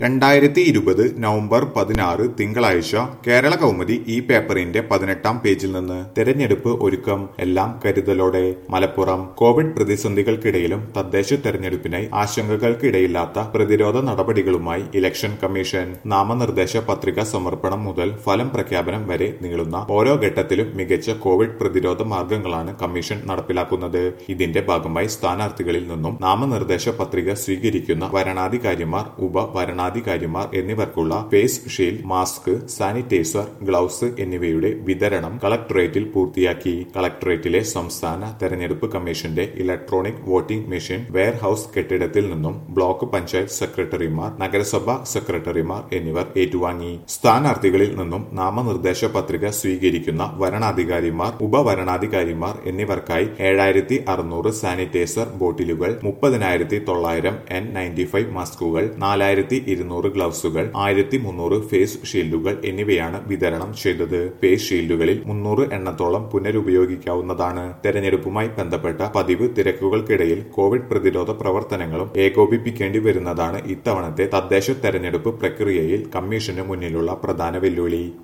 രണ്ടായിരത്തി ഇരുപത് നവംബർ പതിനാറ് തിങ്കളാഴ്ച കേരള കൗമുദി ഈ പേപ്പറിന്റെ പതിനെട്ടാം പേജിൽ നിന്ന് തെരഞ്ഞെടുപ്പ് ഒരുക്കം എല്ലാം കരുതലോടെ മലപ്പുറം കോവിഡ് പ്രതിസന്ധികൾക്കിടയിലും തദ്ദേശ തെരഞ്ഞെടുപ്പിനായി ആശങ്കകൾക്കിടയില്ലാത്ത പ്രതിരോധ നടപടികളുമായി ഇലക്ഷൻ കമ്മീഷൻ നാമനിർദ്ദേശ പത്രിക സമർപ്പണം മുതൽ ഫലം പ്രഖ്യാപനം വരെ നീളുന്ന ഓരോ ഘട്ടത്തിലും മികച്ച കോവിഡ് പ്രതിരോധ മാർഗങ്ങളാണ് കമ്മീഷൻ നടപ്പിലാക്കുന്നത് ഇതിന്റെ ഭാഗമായി സ്ഥാനാർത്ഥികളിൽ നിന്നും നാമനിർദ്ദേശ പത്രിക സ്വീകരിക്കുന്ന വരണാധികാരിമാർ ഉപ വരണാധികാരിമാർ എന്നിവർക്കുള്ള face shield mask sanitiser gloves എന്നിവയുടെ വിതരണം കളക്ടറേറ്റിൽ പൂർത്തിയാക്കി കളക്ടറേറ്റിലെ സംസ്ഥാന തെരഞ്ഞെടുപ്പ് കമ്മീഷന്റെ ഇലക്ട്രോണിക് വോട്ടിംഗ് മെഷീൻ വെയർഹൌസ് കെട്ടിടത്തിൽ നിന്നും ബ്ലോക്ക് പഞ്ചായത്ത് സെക്രട്ടറിമാർ നഗരസഭാ സെക്രട്ടറിമാർ എന്നിവർ ഏറ്റുവാങ്ങി സ്ഥാനാർത്ഥികളിൽ നിന്നും നാമനിർദ്ദേശ പത്രിക സ്വീകരിക്കുന്ന വരണാധികാരിമാർ ഉപവരണാധികാരിമാർ എന്നിവർക്കായി ഏഴായിരത്തി അറുന്നൂറ് സാനിറ്റൈസർ ബോട്ടിലുകൾ മുപ്പതിനായിരത്തി തൊള്ളായിരം എൻ നയൻറ്റി ഫൈവ് മാസ്കുകൾ നാലായിരത്തി ഇരുന്നൂറ് ഗ്ലൗസുകൾ ആയിരത്തി മുന്നൂറ് ഫേസ് ഷീൽഡുകൾ എന്നിവയാണ് വിതരണം ചെയ്തത് ഫേസ് ഷീൽഡുകളിൽ മുന്നൂറ് എണ്ണത്തോളം പുനരുപയോഗിക്കാവുന്നതാണ് തെരഞ്ഞെടുപ്പുമായി ബന്ധപ്പെട്ട പതിവ് തിരക്കുകൾക്കിടയിൽ കോവിഡ് പ്രതിരോധ പ്രവർത്തനങ്ങളും ഏകോപിപ്പിക്കേണ്ടി വരുന്നതാണ് ഇത്തവണത്തെ തദ്ദേശ തെരഞ്ഞെടുപ്പ് പ്രക്രിയയിൽ കമ്മീഷന് മുന്നിലുള്ള പ്രധാന വെല്ലുവിളി